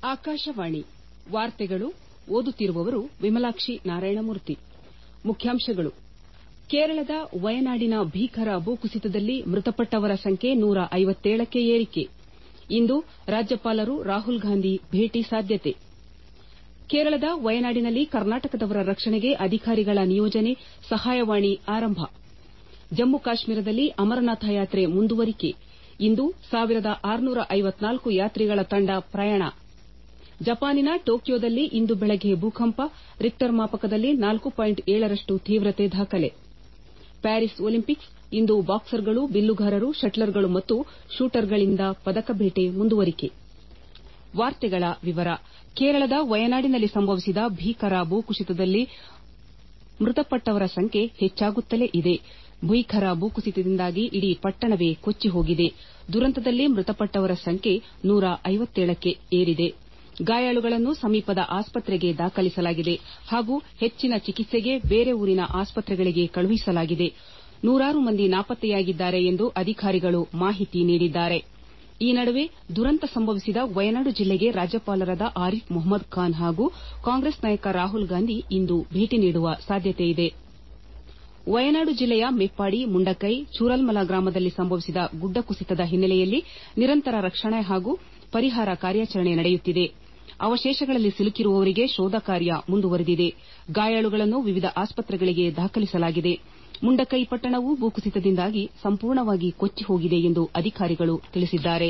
ಆಕಾಶವಾಣಿ ವಾರ್ತೆಗಳು ಓದುತ್ತಿರುವವರು ವಿಮಲಾಕ್ಷಿ ನಾರಾಯಣಮೂರ್ತಿ ಮುಖ್ಯಾಂಶಗಳು ಕೇರಳದ ವಯನಾಡಿನ ಭೀಕರ ಭೂಕುಸಿತದಲ್ಲಿ ಮೃತಪಟ್ಟವರ ಸಂಖ್ಯೆ ನೂರ ಐವತ್ತೇಳಕ್ಕೆ ಏರಿಕೆ ಇಂದು ರಾಜ್ಯಪಾಲರು ರಾಹುಲ್ ಗಾಂಧಿ ಭೇಟಿ ಸಾಧ್ಯತೆ ಕೇರಳದ ವಯನಾಡಿನಲ್ಲಿ ಕರ್ನಾಟಕದವರ ರಕ್ಷಣೆಗೆ ಅಧಿಕಾರಿಗಳ ನಿಯೋಜನೆ ಸಹಾಯವಾಣಿ ಆರಂಭ ಜಮ್ಮು ಕಾಶ್ಮೀರದಲ್ಲಿ ಅಮರನಾಥ ಯಾತ್ರೆ ಮುಂದುವರಿಕೆ ಇಂದು ಸಾವಿರದ ಆರುನೂರ ಐವತ್ನಾಲ್ಕು ಯಾತ್ರಿಗಳ ತಂಡ ಪ್ರಯಾಣ ಜಪಾನಿನ ಟೋಕಿಯೋದಲ್ಲಿ ಇಂದು ಬೆಳಗ್ಗೆ ಭೂಕಂಪ ರಿಕ್ಟರ್ ಮಾಪಕದಲ್ಲಿ ನಾಲ್ಕು ಪಾಯಿಂಟ್ ಏಳರಷ್ಟು ತೀವ್ರತೆ ದಾಖಲೆ ಪ್ಯಾರಿಸ್ ಒಲಿಂಪಿಕ್ಸ್ ಇಂದು ಬಾಕ್ಸರ್ಗಳು ಬಿಲ್ಲುಗಾರರು ಶಟ್ಲರ್ಗಳು ಮತ್ತು ಶೂಟರ್ಗಳಿಂದ ಪದಕ ಬೇಟೆ ಮುಂದುವರಿಕೆ ಕೇರಳದ ವಯನಾಡಿನಲ್ಲಿ ಸಂಭವಿಸಿದ ಭೀಕರ ಭೂಕುಸಿತದಲ್ಲಿ ಮೃತಪಟ್ಟವರ ಸಂಖ್ಯೆ ಹೆಚ್ಚಾಗುತ್ತಲೇ ಇದೆ ಭೀಕರ ಭೂಕುಸಿತದಿಂದಾಗಿ ಇಡೀ ಪಟ್ಟಣವೇ ಕೊಚ್ಚಿ ಹೋಗಿದೆ ದುರಂತದಲ್ಲಿ ಮೃತಪಟ್ಟವರ ಸಂಖ್ಯೆ ನೂರ ಐವತ್ತೇಳಕ್ಕೆ ಏರಿದೆ ಗಾಯಾಳುಗಳನ್ನು ಸಮೀಪದ ಆಸ್ಪತ್ರೆಗೆ ದಾಖಲಿಸಲಾಗಿದೆ ಹಾಗೂ ಹೆಚ್ಚಿನ ಚಿಕಿತ್ಸೆಗೆ ಬೇರೆ ಊರಿನ ಆಸ್ಪತ್ರೆಗಳಿಗೆ ಕಳುಹಿಸಲಾಗಿದೆ ನೂರಾರು ಮಂದಿ ನಾಪತ್ತೆಯಾಗಿದ್ದಾರೆ ಎಂದು ಅಧಿಕಾರಿಗಳು ಮಾಹಿತಿ ನೀಡಿದ್ದಾರೆ ಈ ನಡುವೆ ದುರಂತ ಸಂಭವಿಸಿದ ವಯನಾಡು ಜಿಲ್ಲೆಗೆ ರಾಜ್ಯಪಾಲರಾದ ಆರಿಫ್ ಮೊಹಮ್ಮದ್ ಖಾನ್ ಹಾಗೂ ಕಾಂಗ್ರೆಸ್ ನಾಯಕ ರಾಹುಲ್ ಗಾಂಧಿ ಇಂದು ಭೇಟಿ ನೀಡುವ ಸಾಧ್ಯತೆಯಿದೆ ವಯನಾಡು ಜಿಲ್ಲೆಯ ಮೆಪ್ಪಾಡಿ ಮುಂಡಕೈ ಚೂರಲ್ಮಲ ಗ್ರಾಮದಲ್ಲಿ ಸಂಭವಿಸಿದ ಗುಡ್ಡ ಕುಸಿತದ ಹಿನ್ನೆಲೆಯಲ್ಲಿ ನಿರಂತರ ರಕ್ಷಣೆ ಹಾಗೂ ಪರಿಹಾರ ಕಾರ್ಯಾಚರಣೆ ನಡೆಯುತ್ತಿದೆ ಅವಶೇಷಗಳಲ್ಲಿ ಸಿಲುಕಿರುವವರಿಗೆ ಶೋಧ ಕಾರ್ಯ ಮುಂದುವರೆದಿದೆ ಗಾಯಾಳುಗಳನ್ನು ವಿವಿಧ ಆಸ್ಪತ್ರೆಗಳಿಗೆ ದಾಖಲಿಸಲಾಗಿದೆ ಮುಂಡಕೈ ಪಟ್ಟಣವು ಭೂಕುಸಿತದಿಂದಾಗಿ ಸಂಪೂರ್ಣವಾಗಿ ಕೊಚ್ಚಿ ಹೋಗಿದೆ ಎಂದು ಅಧಿಕಾರಿಗಳು ತಿಳಿಸಿದ್ದಾರೆ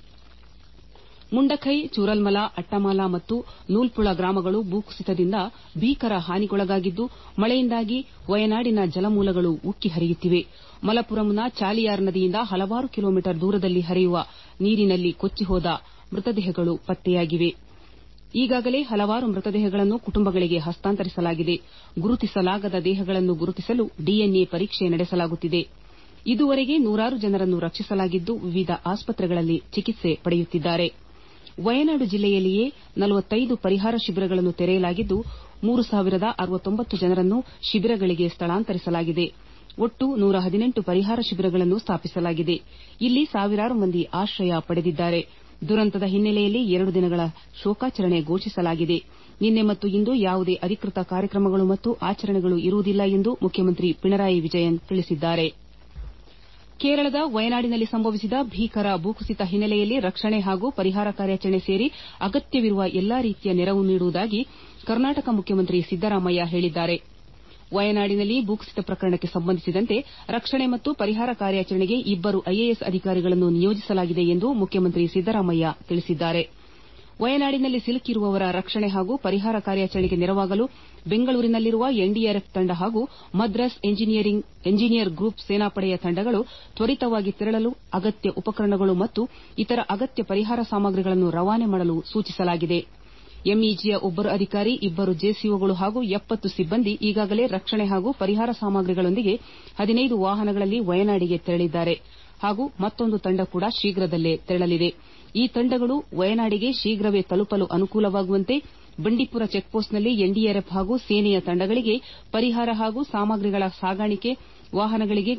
ಮುಂಡಕೈ ಚೂರಲ್ಮಲ ಅಟ್ಟಮಾಲ ಮತ್ತು ನೂಲ್ಪುಳ ಗ್ರಾಮಗಳು ಭೂಕುಸಿತದಿಂದ ಭೀಕರ ಹಾನಿಗೊಳಗಾಗಿದ್ದು ಮಳೆಯಿಂದಾಗಿ ವಯನಾಡಿನ ಜಲಮೂಲಗಳು ಉಕ್ಕಿ ಹರಿಯುತ್ತಿವೆ ಮಲಪುರಂನ ಚಾಲಿಯಾರ್ ನದಿಯಿಂದ ಹಲವಾರು ಕಿಲೋಮೀಟರ್ ದೂರದಲ್ಲಿ ಹರಿಯುವ ನೀರಿನಲ್ಲಿ ಕೊಚ್ಚಿ ಹೋದ ಮೃತದೇಹಗಳು ಪತ್ತೆಯಾಗಿವೆ ಈಗಾಗಲೇ ಹಲವಾರು ಮೃತದೇಹಗಳನ್ನು ಕುಟುಂಬಗಳಿಗೆ ಹಸ್ತಾಂತರಿಸಲಾಗಿದೆ ಗುರುತಿಸಲಾಗದ ದೇಹಗಳನ್ನು ಗುರುತಿಸಲು ಡಿಎನ್ಎ ಪರೀಕ್ಷೆ ನಡೆಸಲಾಗುತ್ತಿದೆ ಇದುವರೆಗೆ ನೂರಾರು ಜನರನ್ನು ರಕ್ಷಿಸಲಾಗಿದ್ದು ವಿವಿಧ ಆಸ್ಪತ್ರೆಗಳಲ್ಲಿ ಚಿಕಿತ್ಸೆ ಪಡೆಯುತ್ತಿದ್ದಾರೆ ವಯನಾಡು ಜಿಲ್ಲೆಯಲ್ಲಿಯೇ ನಲವತ್ತೈದು ಪರಿಹಾರ ಶಿಬಿರಗಳನ್ನು ತೆರೆಯಲಾಗಿದ್ದು ಮೂರು ಸಾವಿರದ ಅರವತ್ತೊಂಬತ್ತು ಜನರನ್ನು ಶಿಬಿರಗಳಿಗೆ ಸ್ಥಳಾಂತರಿಸಲಾಗಿದೆ ಒಟ್ಟು ನೂರ ಹದಿನೆಂಟು ಪರಿಹಾರ ಶಿಬಿರಗಳನ್ನು ಸ್ಥಾಪಿಸಲಾಗಿದೆ ಇಲ್ಲಿ ಸಾವಿರಾರು ಮಂದಿ ಆಶ್ರಯ ಪಡೆದಿದ್ದಾರೆ ದುರಂತದ ಹಿನ್ನೆಲೆಯಲ್ಲಿ ಎರಡು ದಿನಗಳ ಶೋಕಾಚರಣೆ ಘೋಷಿಸಲಾಗಿದೆ ನಿನ್ನೆ ಮತ್ತು ಇಂದು ಯಾವುದೇ ಅಧಿಕೃತ ಕಾರ್ಯಕ್ರಮಗಳು ಮತ್ತು ಆಚರಣೆಗಳು ಇರುವುದಿಲ್ಲ ಎಂದು ಮುಖ್ಯಮಂತ್ರಿ ಪಿಣರಾಯಿ ವಿಜಯನ್ ತಿಳಿಸಿದ್ದಾರೆ ಕೇರಳದ ವಯನಾಡಿನಲ್ಲಿ ಸಂಭವಿಸಿದ ಭೀಕರ ಭೂಕುಸಿತ ಹಿನ್ನೆಲೆಯಲ್ಲಿ ರಕ್ಷಣೆ ಹಾಗೂ ಪರಿಹಾರ ಕಾರ್ಯಾಚರಣೆ ಸೇರಿ ಅಗತ್ಯವಿರುವ ಎಲ್ಲಾ ರೀತಿಯ ನೆರವು ನೀಡುವುದಾಗಿ ಕರ್ನಾಟಕ ಮುಖ್ಯಮಂತ್ರಿ ಸಿದ್ದರಾಮಯ್ಯ ಹೇಳಿದ್ದಾರೆ ವಯನಾಡಿನಲ್ಲಿ ಭೂಕುಸಿತ ಪ್ರಕರಣಕ್ಕೆ ಸಂಬಂಧಿಸಿದಂತೆ ರಕ್ಷಣೆ ಮತ್ತು ಪರಿಹಾರ ಕಾರ್ಯಾಚರಣೆಗೆ ಇಬ್ಬರು ಐಎಎಸ್ ಅಧಿಕಾರಿಗಳನ್ನು ನಿಯೋಜಿಸಲಾಗಿದೆ ಎಂದು ಮುಖ್ಯಮಂತ್ರಿ ಸಿದ್ದರಾಮಯ್ಯ ತಿಳಿಸಿದ್ದಾರೆ ವಯನಾಡಿನಲ್ಲಿ ಸಿಲುಕಿರುವವರ ರಕ್ಷಣೆ ಹಾಗೂ ಪರಿಹಾರ ಕಾರ್ಯಾಚರಣೆಗೆ ನೆರವಾಗಲು ಬೆಂಗಳೂರಿನಲ್ಲಿರುವ ಎನ್ಡಿಆರ್ಎಫ್ ತಂಡ ಹಾಗೂ ಮದ್ರಾಸ್ ಎಂಜಿನಿಯರ್ ಗ್ರೂಪ್ ಸೇನಾಪಡೆಯ ತಂಡಗಳು ತ್ವರಿತವಾಗಿ ತೆರಳಲು ಅಗತ್ಯ ಉಪಕರಣಗಳು ಮತ್ತು ಇತರ ಅಗತ್ಯ ಪರಿಹಾರ ಸಾಮಗ್ರಿಗಳನ್ನು ರವಾನೆ ಮಾಡಲು ಸೂಚಿಸಲಾಗಿದೆ ಎಂಇಜಿಯ ಒಬ್ಬರು ಅಧಿಕಾರಿ ಇಬ್ಬರು ಜೆಸಿಒಗಳು ಹಾಗೂ ಎಪ್ಪತ್ತು ಸಿಬ್ಬಂದಿ ಈಗಾಗಲೇ ರಕ್ಷಣೆ ಹಾಗೂ ಪರಿಹಾರ ಸಾಮಗ್ರಿಗಳೊಂದಿಗೆ ಹದಿನೈದು ವಾಹನಗಳಲ್ಲಿ ವಯನಾಡಿಗೆ ತೆರಳಿದ್ದಾರೆ ಹಾಗೂ ಮತ್ತೊಂದು ತಂಡ ಕೂಡ ಶೀಘ್ರದಲ್ಲೇ ತೆರಳಲಿದೆ ಈ ತಂಡಗಳು ವಯನಾಡಿಗೆ ಶೀಘ್ರವೇ ತಲುಪಲು ಅನುಕೂಲವಾಗುವಂತೆ ಬಂಡೀಪುರ ಚೆಕ್ಪೋಸ್ಟ್ನಲ್ಲಿ ಎನ್ಡಿಆರ್ಎಫ್ ಹಾಗೂ ಸೇನೆಯ ತಂಡಗಳಿಗೆ ಪರಿಹಾರ ಹಾಗೂ ಸಾಮಗ್ರಿಗಳ ಸಾಗಾಣಿಕೆ ವಾಹನಗಳಿಗೆ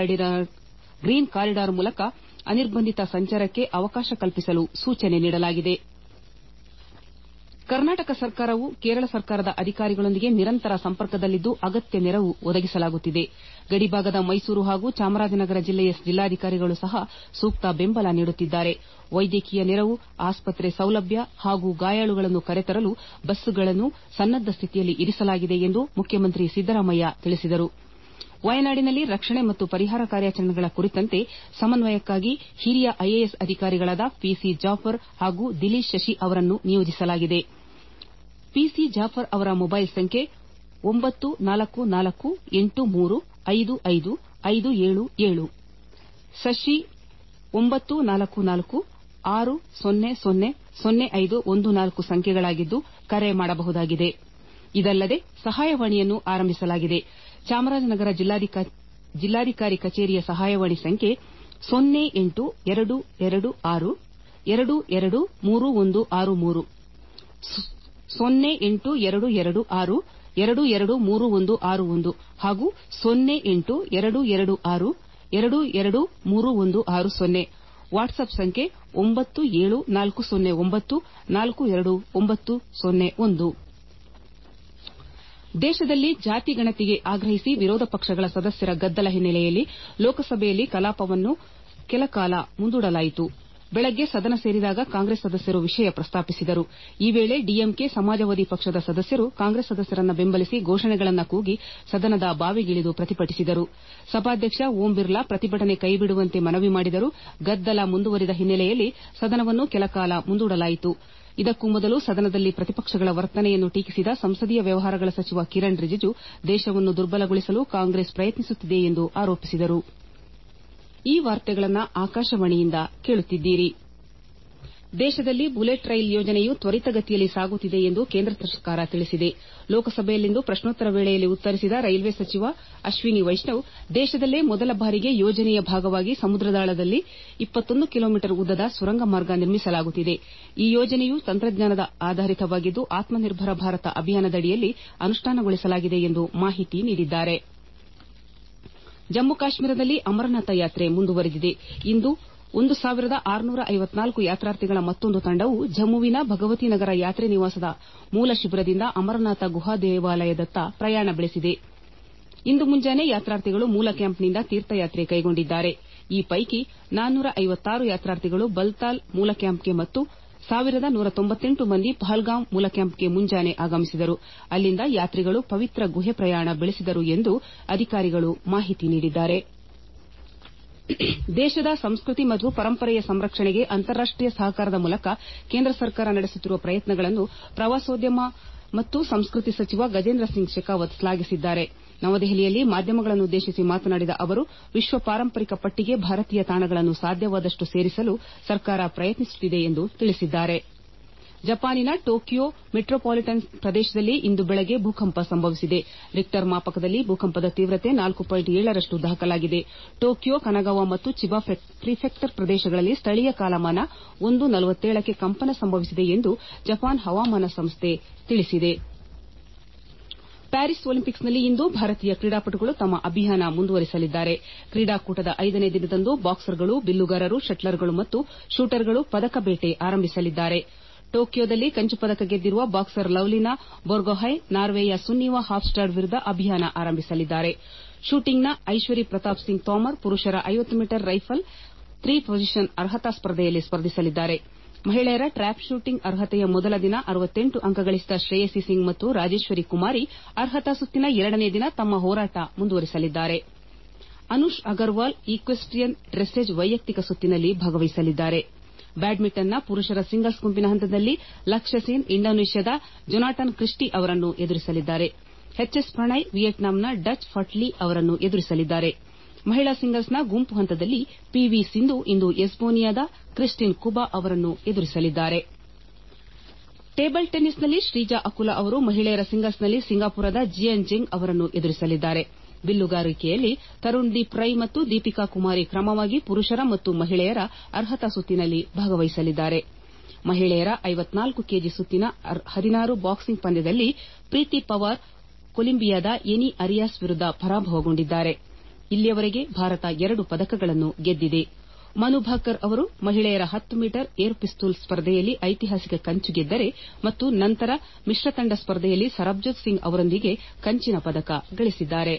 ಗ್ರೀನ್ ಕಾರಿಡಾರ್ ಮೂಲಕ ಅನಿರ್ಬಂಧಿತ ಸಂಚಾರಕ್ಕೆ ಅವಕಾಶ ಕಲ್ಪಿಸಲು ಸೂಚನೆ ನೀಡಲಾಗಿದೆ ಕರ್ನಾಟಕ ಸರ್ಕಾರವು ಕೇರಳ ಸರ್ಕಾರದ ಅಧಿಕಾರಿಗಳೊಂದಿಗೆ ನಿರಂತರ ಸಂಪರ್ಕದಲ್ಲಿದ್ದು ಅಗತ್ಯ ನೆರವು ಒದಗಿಸಲಾಗುತ್ತಿದೆ ಗಡಿಭಾಗದ ಮೈಸೂರು ಹಾಗೂ ಚಾಮರಾಜನಗರ ಜಿಲ್ಲೆಯ ಜಿಲ್ಲಾಧಿಕಾರಿಗಳು ಸಹ ಸೂಕ್ತ ಬೆಂಬಲ ನೀಡುತ್ತಿದ್ದಾರೆ ವೈದ್ಯಕೀಯ ನೆರವು ಆಸ್ಪತ್ರೆ ಸೌಲಭ್ಯ ಹಾಗೂ ಗಾಯಾಳುಗಳನ್ನು ಕರೆತರಲು ಬಸ್ಸುಗಳನ್ನು ಸನ್ನದ್ದ ಸ್ಥಿತಿಯಲ್ಲಿ ಇರಿಸಲಾಗಿದೆ ಎಂದು ಮುಖ್ಯಮಂತ್ರಿ ಸಿದ್ದರಾಮಯ್ಯ ತಿಳಿಸಿದರು ವಯನಾಡಿನಲ್ಲಿ ರಕ್ಷಣೆ ಮತ್ತು ಪರಿಹಾರ ಕಾರ್ಯಾಚರಣೆಗಳ ಕುರಿತಂತೆ ಸಮನ್ವಯಕ್ಕಾಗಿ ಹಿರಿಯ ಐಎಎಸ್ ಅಧಿಕಾರಿಗಳಾದ ಪಿಸಿ ಜಾಫರ್ ಹಾಗೂ ದಿಲೀಶ್ ಶಶಿ ಅವರನ್ನು ನಿಯೋಜಿಸಲಾಗಿದೆ ಪಿಸಿ ಜಾಫರ್ ಅವರ ಮೊಬೈಲ್ ಸಂಖ್ಯೆ ಒಂಬತ್ತು ನಾಲ್ಕು ನಾಲ್ಕು ಎಂಟು ಮೂರು ಐದು ಐದು ಐದು ಏಳು ಏಳು ಶಶಿ ಒಂಬತ್ತು ನಾಲ್ಕು ನಾಲ್ಕು ಆರು ಸೊನ್ನೆ ಸೊನ್ನೆ ಸೊನ್ನೆ ಐದು ಒಂದು ನಾಲ್ಕು ಸಂಖ್ಯೆಗಳಾಗಿದ್ದು ಕರೆ ಮಾಡಬಹುದಾಗಿದೆ ಇದಲ್ಲದೆ ಸಹಾಯವಾಣಿಯನ್ನು ಆರಂಭಿಸಲಾಗಿದೆ ಚಾಮರಾಜನಗರ ಜಿಲ್ಲಾಧಿಕಾರಿ ಕಚೇರಿಯ ಸಹಾಯವಾಣಿ ಸಂಖ್ಯೆ ಸೊನ್ನೆ ಎಂಟು ಎರಡು ಎರಡು ಆರು ಎರಡು ಎರಡು ಮೂರು ಒಂದು ಆರು ಮೂರು ಸೊನ್ನೆ ಎಂಟು ಎರಡು ಎರಡು ಆರು ಎರಡು ಎರಡು ಮೂರು ಒಂದು ಆರು ಒಂದು ಹಾಗೂ ಸೊನ್ನೆ ಎಂಟು ಎರಡು ಎರಡು ಆರು ಎರಡು ಎರಡು ಮೂರು ಒಂದು ಆರು ಸೊನ್ನೆ ವಾಟ್ಸ್ಆಪ್ ಸಂಖ್ಯೆ ಒಂಬತ್ತು ಏಳು ನಾಲ್ಕು ಸೊನ್ನೆ ಒಂಬತ್ತು ನಾಲ್ಕು ಎರಡು ಒಂಬತ್ತು ಸೊನ್ನೆ ಒಂದು ದೇಶದಲ್ಲಿ ಜಾತಿ ಗಣತಿಗೆ ಆಗ್ರಹಿಸಿ ವಿರೋಧ ಪಕ್ಷಗಳ ಸದಸ್ಯರ ಗದ್ದಲ ಹಿನ್ನೆಲೆಯಲ್ಲಿ ಲೋಕಸಭೆಯಲ್ಲಿ ಕಲಾಪವನ್ನು ಕೆಲಕಾಲ ಮುಂದೂಡಲಾಯಿತು ಬೆಳಗ್ಗೆ ಸದನ ಸೇರಿದಾಗ ಕಾಂಗ್ರೆಸ್ ಸದಸ್ಯರು ವಿಷಯ ಪ್ರಸ್ತಾಪಿಸಿದರು ಈ ವೇಳೆ ಡಿಎಂಕೆ ಸಮಾಜವಾದಿ ಪಕ್ಷದ ಸದಸ್ಯರು ಕಾಂಗ್ರೆಸ್ ಸದಸ್ಯರನ್ನ ಬೆಂಬಲಿಸಿ ಘೋಷಣೆಗಳನ್ನು ಕೂಗಿ ಸದನದ ಬಾವಿಗಿಳಿದು ಪ್ರತಿಭಟಿಸಿದರು ಸಭಾಧ್ಯಕ್ಷ ಓಂ ಬಿರ್ಲಾ ಪ್ರತಿಭಟನೆ ಕೈಬಿಡುವಂತೆ ಮನವಿ ಮಾಡಿದರೂ ಗದ್ದಲ ಮುಂದುವರಿದ ಹಿನ್ನೆಲೆಯಲ್ಲಿ ಸದನವನ್ನು ಕೆಲಕಾಲ ಮುಂದೂಡಲಾಯಿತು ಇದಕ್ಕೂ ಮೊದಲು ಸದನದಲ್ಲಿ ಪ್ರತಿಪಕ್ಷಗಳ ವರ್ತನೆಯನ್ನು ಟೀಕಿಸಿದ ಸಂಸದೀಯ ವ್ಯವಹಾರಗಳ ಸಚಿವ ಕಿರಣ್ ರಿಜಿಜು ದೇಶವನ್ನು ದುರ್ಬಲಗೊಳಿಸಲು ಕಾಂಗ್ರೆಸ್ ಪ್ರಯತ್ನಿಸುತ್ತಿದೆ ಎಂದು ಆರೋಪಿಸಿದರು ದೇಶದಲ್ಲಿ ಬುಲೆಟ್ ರೈಲು ಯೋಜನೆಯು ತ್ವರಿತಗತಿಯಲ್ಲಿ ಸಾಗುತ್ತಿದೆ ಎಂದು ಕೇಂದ್ರ ಸರ್ಕಾರ ತಿಳಿಸಿದೆ ಲೋಕಸಭೆಯಲ್ಲಿಂದು ಪ್ರಶ್ನೋತ್ತರ ವೇಳೆಯಲ್ಲಿ ಉತ್ತರಿಸಿದ ರೈಲ್ವೆ ಸಚಿವ ಅಶ್ವಿನಿ ವೈಷ್ಣವ್ ದೇಶದಲ್ಲೇ ಮೊದಲ ಬಾರಿಗೆ ಯೋಜನೆಯ ಭಾಗವಾಗಿ ಸಮುದ್ರದಾಳದಲ್ಲಿ ಕಿಲೋಮೀಟರ್ ಉದ್ದದ ಸುರಂಗ ಮಾರ್ಗ ನಿರ್ಮಿಸಲಾಗುತ್ತಿದೆ ಈ ಯೋಜನೆಯು ತಂತ್ರಜ್ಞಾನ ಆಧಾರಿತವಾಗಿದ್ದು ಆತ್ಮನಿರ್ಭರ ಭಾರತ ಅಭಿಯಾನದಡಿಯಲ್ಲಿ ಅನುಷ್ಠಾನಗೊಳಿಸಲಾಗಿದೆ ಎಂದು ಮಾಹಿತಿ ನೀಡಿದ್ದಾರೆ ಜಮ್ಮು ಕಾಶ್ಮೀರದಲ್ಲಿ ಅಮರನಾಥ ಯಾತ್ರೆ ಮುಂದುವರೆದಿದೆ ಇಂದು ಒಂದು ಸಾವಿರದ ಆರುನೂರ ಐವತ್ನಾಲ್ಕು ಯಾತ್ರಾರ್ಥಿಗಳ ಮತ್ತೊಂದು ತಂಡವು ಜಮ್ಮುವಿನ ಭಗವತಿ ನಗರ ಯಾತ್ರೆ ನಿವಾಸದ ಮೂಲ ಶಿಬಿರದಿಂದ ಅಮರನಾಥ ಗುಹಾ ದೇವಾಲಯದತ್ತ ಪ್ರಯಾಣ ಬೆಳೆಸಿದೆ ಇಂದು ಮುಂಜಾನೆ ಯಾತ್ರಾರ್ಥಿಗಳು ಮೂಲ ಕ್ಯಾಂಪ್ನಿಂದ ತೀರ್ಥಯಾತ್ರೆ ಕೈಗೊಂಡಿದ್ದಾರೆ ಈ ಪೈಕಿ ನಾನ್ನೂರ ಐವತ್ತಾರು ಯಾತ್ರಾರ್ಥಿಗಳು ಬಲ್ತಾಲ್ ಮೂಲ ಕ್ಯಾಂಪ್ಗೆ ಮತ್ತು ಸಾವಿರದ ನೂರ ತೊಂಬತ್ತೆಂಟು ಮಂದಿ ಪಹಲ್ಗಾಮ್ ಮೂಲ ಕ್ಯಾಂಪ್ಗೆ ಮುಂಜಾನೆ ಆಗಮಿಸಿದರು ಅಲ್ಲಿಂದ ಯಾತ್ರಿಗಳು ಪವಿತ್ರ ಗುಹೆ ಪ್ರಯಾಣ ಬೆಳೆಸಿದರು ಎಂದು ಅಧಿಕಾರಿಗಳು ಮಾಹಿತಿ ನೀಡಿದ್ದಾರೆ ದೇಶದ ಸಂಸ್ಕೃತಿ ಮತ್ತು ಪರಂಪರೆಯ ಸಂರಕ್ಷಣೆಗೆ ಅಂತಾರಾಷ್ಟೀಯ ಸಹಕಾರದ ಮೂಲಕ ಕೇಂದ್ರ ಸರ್ಕಾರ ನಡೆಸುತ್ತಿರುವ ಪ್ರಯತ್ನಗಳನ್ನು ಪ್ರವಾಸೋದ್ಯಮ ಮತ್ತು ಸಂಸ್ಕೃತಿ ಸಚಿವ ಗಜೇಂದ್ರ ಸಿಂಗ್ ಶೆಖಾವತ್ ಶ್ಲಾಘಿಸಿದ್ದಾರೆ ನವದೆಹಲಿಯಲ್ಲಿ ಮಾಧ್ಯಮಗಳನ್ನುದ್ದೇಶಿಸಿ ಮಾತನಾಡಿದ ಅವರು ವಿಶ್ವ ಪಾರಂಪರಿಕ ಪಟ್ಟಿಗೆ ಭಾರತೀಯ ತಾಣಗಳನ್ನು ಸಾಧ್ಯವಾದಷ್ಟು ಸೇರಿಸಲು ಸರ್ಕಾರ ಪ್ರಯತ್ನಿಸುತ್ತಿದೆ ಎಂದು ತಿಳಿಸಿದ್ದಾರೆ ಜಪಾನಿನ ಟೋಕಿಯೋ ಮೆಟ್ರೋಪಾಲಿಟನ್ ಪ್ರದೇಶದಲ್ಲಿ ಇಂದು ಬೆಳಗ್ಗೆ ಭೂಕಂಪ ಸಂಭವಿಸಿದೆ ರಿಕ್ಟರ್ ಮಾಪಕದಲ್ಲಿ ಭೂಕಂಪದ ತೀವ್ರತೆ ನಾಲ್ಕು ಪಾಯಿಂಟ್ ಏಳರಷ್ಟು ದಾಖಲಾಗಿದೆ ಟೋಕಿಯೋ ಕನಗಾವಾ ಮತ್ತು ಚಿಬಾ ಪ್ರಿಫೆಕ್ಟರ್ ಪ್ರದೇಶಗಳಲ್ಲಿ ಸ್ಥಳೀಯ ಕಾಲಮಾನ ಒಂದು ನಲವತ್ತೇಳಕ್ಕೆ ಕಂಪನ ಸಂಭವಿಸಿದೆ ಎಂದು ಜಪಾನ್ ಹವಾಮಾನ ಸಂಸ್ಥೆ ತಿಳಿಸಿದೆ ಪ್ಯಾರಿಸ್ ಒಲಿಂಪಿಕ್ಸ್ನಲ್ಲಿ ಇಂದು ಭಾರತೀಯ ಕ್ರೀಡಾಪಟುಗಳು ತಮ್ಮ ಅಭಿಯಾನ ಮುಂದುವರಿಸಲಿದ್ದಾರೆ ಕ್ರೀಡಾಕೂಟದ ಐದನೇ ದಿನದಂದು ಬಾಕ್ಸರ್ಗಳು ಬಿಲ್ಲುಗಾರರು ಶಟ್ಲರ್ಗಳು ಮತ್ತು ಶೂಟರ್ಗಳು ಪದಕ ಬೇಟೆ ಆರಂಭಿಸಲಿದ್ದಾರೆ ಟೋಕಿಯೋದಲ್ಲಿ ಕಂಚು ಪದಕ ಗೆದ್ದಿರುವ ಬಾಕ್ಸರ್ ಲವ್ಲಿನಾ ಬೋರ್ಗೊಹೈನ್ ನಾರ್ವೆಯ ಸುನ್ನೀವಾ ಹಾಫ್ಸ್ಟಾಡ್ ವಿರುದ್ದ ಅಭಿಯಾನ ಆರಂಭಿಸಲಿದ್ದಾರೆ ಶೂಟಿಂಗ್ನ ಐಶ್ವರಿ ಪ್ರತಾಪ್ ಸಿಂಗ್ ತೋಮರ್ ಪುರುಷರ ಐವತ್ತು ಮೀಟರ್ ರೈಫಲ್ ತ್ರೀ ಪೊಸಿಷನ್ ಅರ್ಹತಾ ಸ್ಪರ್ಧೆಯಲ್ಲಿ ಸ್ಪರ್ಧಿಸಲಿದ್ದಾರೆ ಮಹಿಳೆಯರ ಟ್ರ್ಯಾಪ್ ಶೂಟಿಂಗ್ ಅರ್ಹತೆಯ ಮೊದಲ ದಿನ ಅಂಕ ಗಳಿಸಿದ ಶ್ರೇಯಸಿ ಸಿಂಗ್ ಮತ್ತು ರಾಜೇಶ್ವರಿ ಕುಮಾರಿ ಅರ್ಹತಾ ಸುತ್ತಿನ ಎರಡನೇ ದಿನ ತಮ್ಮ ಹೋರಾಟ ಮುಂದುವರಿಸಲಿದ್ದಾರೆ ಅನುಷ್ ಅಗರ್ವಾಲ್ ಈಕ್ವೆಸ್ಟಿಯನ್ ಡ್ರೆಸ್ಸೇಜ್ ವೈಯಕ್ತಿಕ ಸುತ್ತಿನಲ್ಲಿ ಭಾಗವಹಿಸಲಿದ್ದಾರೆ ಬ್ಯಾಡ್ಮಿಂಟನ್ನ ಪುರುಷರ ಸಿಂಗಲ್ಸ್ ಗುಂಪಿನ ಹಂತದಲ್ಲಿ ಲಕ್ಷ್ಯ ಸೇನ್ ಇಂಡೋನೇಷ್ಯಾದ ಜೊನಾಟನ್ ಕ್ರಿಸ್ಟಿ ಅವರನ್ನು ಎದುರಿಸಲಿದ್ದಾರೆ ಎಚ್ಎಸ್ ಪ್ರಣಯ್ ವಿಯೆಟ್ನಾಂನ ಡಚ್ ಫಟ್ ಲೀ ಅವರನ್ನು ಎದುರಿಸಲಿದ್ದಾರೆ ಮಹಿಳಾ ಸಿಂಗಲ್ಸ್ನ ಗುಂಪು ಹಂತದಲ್ಲಿ ಪಿವಿ ಸಿಂಧು ಇಂದು ಎಸ್ಟೋನಿಯಾದ ಕ್ರಿಸ್ಟಿನ್ ಕುಬಾ ಅವರನ್ನು ಎದುರಿಸಲಿದ್ದಾರೆ ಟೇಬಲ್ ಟೆನ್ನಿಸ್ನಲ್ಲಿ ಶ್ರೀಜಾ ಅಕುಲಾ ಅವರು ಮಹಿಳೆಯರ ಸಿಂಗಲ್ಸ್ನಲ್ಲಿ ಸಿಂಗಾಪುರದ ಜಿಯನ್ ಜೆಂಗ್ ಅವರನ್ನು ಎದುರಿಸಲಿದ್ದಾರೆ ಬಿಲ್ಲುಗಾರಿಕೆಯಲ್ಲಿ ತರುಣ್ ದೀಪ್ ರೈ ಮತ್ತು ದೀಪಿಕಾ ಕುಮಾರಿ ಕ್ರಮವಾಗಿ ಪುರುಷರ ಮತ್ತು ಮಹಿಳೆಯರ ಅರ್ಹತಾ ಸುತ್ತಿನಲ್ಲಿ ಭಾಗವಹಿಸಲಿದ್ದಾರೆ ಮಹಿಳೆಯರ ಐವತ್ನಾಲ್ಕು ಕೆಜಿ ಸುತ್ತಿನ ಹದಿನಾರು ಬಾಕ್ಸಿಂಗ್ ಪಂದ್ಯದಲ್ಲಿ ಪ್ರೀತಿ ಪವಾರ್ ಕೊಲಂಬಿಯಾದ ಎನಿ ಅರಿಯಾಸ್ ವಿರುದ್ದ ಪರಾಭವಗೊಂಡಿದ್ದಾರೆ ಇಲ್ಲಿಯವರೆಗೆ ಭಾರತ ಎರಡು ಪದಕಗಳನ್ನು ಗೆದ್ದಿದೆ ಮನು ಭಾಕರ್ ಅವರು ಮಹಿಳೆಯರ ಹತ್ತು ಮೀಟರ್ ಏರ್ ಪಿಸ್ತೂಲ್ ಸ್ಪರ್ಧೆಯಲ್ಲಿ ಐತಿಹಾಸಿಕ ಕಂಚು ಗೆದ್ದರೆ ಮತ್ತು ನಂತರ ಮಿಶ್ರ ತಂಡ ಸ್ಪರ್ಧೆಯಲ್ಲಿ ಸರಬ್ಜೋತ್ ಸಿಂಗ್ ಅವರೊಂದಿಗೆ ಕಂಚಿನ ಪದಕ ಗಳಿಸಿದ್ದಾರೆ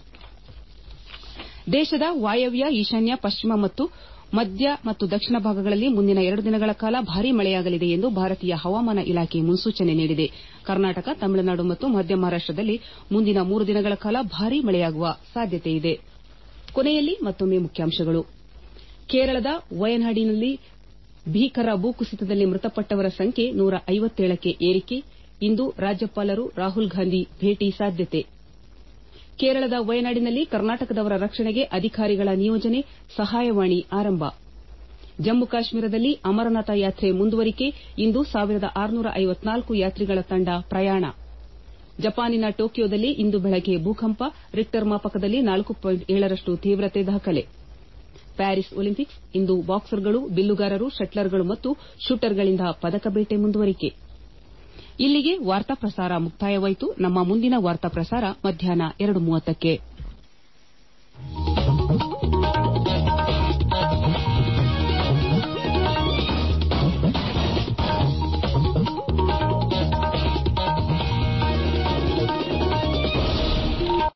ದೇಶದ ವಾಯವ್ಯ ಈಶಾನ್ಯ ಪಶ್ಚಿಮ ಮತ್ತು ಮಧ್ಯ ಮತ್ತು ದಕ್ಷಿಣ ಭಾಗಗಳಲ್ಲಿ ಮುಂದಿನ ಎರಡು ದಿನಗಳ ಕಾಲ ಭಾರೀ ಮಳೆಯಾಗಲಿದೆ ಎಂದು ಭಾರತೀಯ ಹವಾಮಾನ ಇಲಾಖೆ ಮುನ್ಸೂಚನೆ ನೀಡಿದೆ ಕರ್ನಾಟಕ ತಮಿಳುನಾಡು ಮತ್ತು ಮಧ್ಯ ಮಹಾರಾಷ್ಟದಲ್ಲಿ ಮುಂದಿನ ಮೂರು ದಿನಗಳ ಕಾಲ ಭಾರೀ ಮಳೆಯಾಗುವ ಸಾಧ್ಯತೆಯಿದೆ ಕೊನೆಯಲ್ಲಿ ಮತ್ತೊಮ್ಮೆ ಮುಖ್ಯಾಂಶಗಳು ಕೇರಳದ ವಯನಾಡಿನಲ್ಲಿ ಭೀಕರ ಭೂಕುಸಿತದಲ್ಲಿ ಮೃತಪಟ್ಟವರ ಸಂಖ್ಯೆ ನೂರ ಐವತ್ತೇಳಕ್ಕೆ ಏರಿಕೆ ಇಂದು ರಾಜ್ಯಪಾಲರು ರಾಹುಲ್ ಗಾಂಧಿ ಭೇಟಿ ಸಾಧ್ಯತೆ ಕೇರಳದ ವಯನಾಡಿನಲ್ಲಿ ಕರ್ನಾಟಕದವರ ರಕ್ಷಣೆಗೆ ಅಧಿಕಾರಿಗಳ ನಿಯೋಜನೆ ಸಹಾಯವಾಣಿ ಆರಂಭ ಜಮ್ಮು ಕಾಶ್ಮೀರದಲ್ಲಿ ಅಮರನಾಥ ಯಾತ್ರೆ ಮುಂದುವರಿಕೆ ಇಂದು ಸಾವಿರದ ಆರುನೂರ ಐವತ್ನಾಲ್ಕು ಯಾತ್ರಿಗಳ ತಂಡ ಪ್ರಯಾಣ ಜಪಾನಿನ ಟೋಕಿಯೋದಲ್ಲಿ ಇಂದು ಬೆಳಗ್ಗೆ ಭೂಕಂಪ ರಿಕ್ಟರ್ ಮಾಪಕದಲ್ಲಿ ನಾಲ್ಕು ಪಾಯಿಂಟ್ ಏಳರಷ್ಟು ತೀವ್ರತೆ ದಾಖಲೆ ಪ್ಯಾರಿಸ್ ಒಲಿಂಪಿಕ್ಸ್ ಇಂದು ಬಾಕ್ಸರ್ಗಳು ಬಿಲ್ಲುಗಾರರು ಶಟ್ಲರ್ಗಳು ಮತ್ತು ಶೂಟರ್ಗಳಿಂದ ಪದಕ ಬೇಟೆ ಮುಂದುವರಿಕೆ ಇಲ್ಲಿಗೆ ವಾರ್ತಾ ಪ್ರಸಾರ ಮುಕ್ತಾಯವಾಯಿತು ನಮ್ಮ ಮುಂದಿನ ವಾರ್ತಾ ಪ್ರಸಾರ ಮಧ್ಯಾಹ್ನ ಎರಡು ಮೂವತ್ತಕ್ಕೆ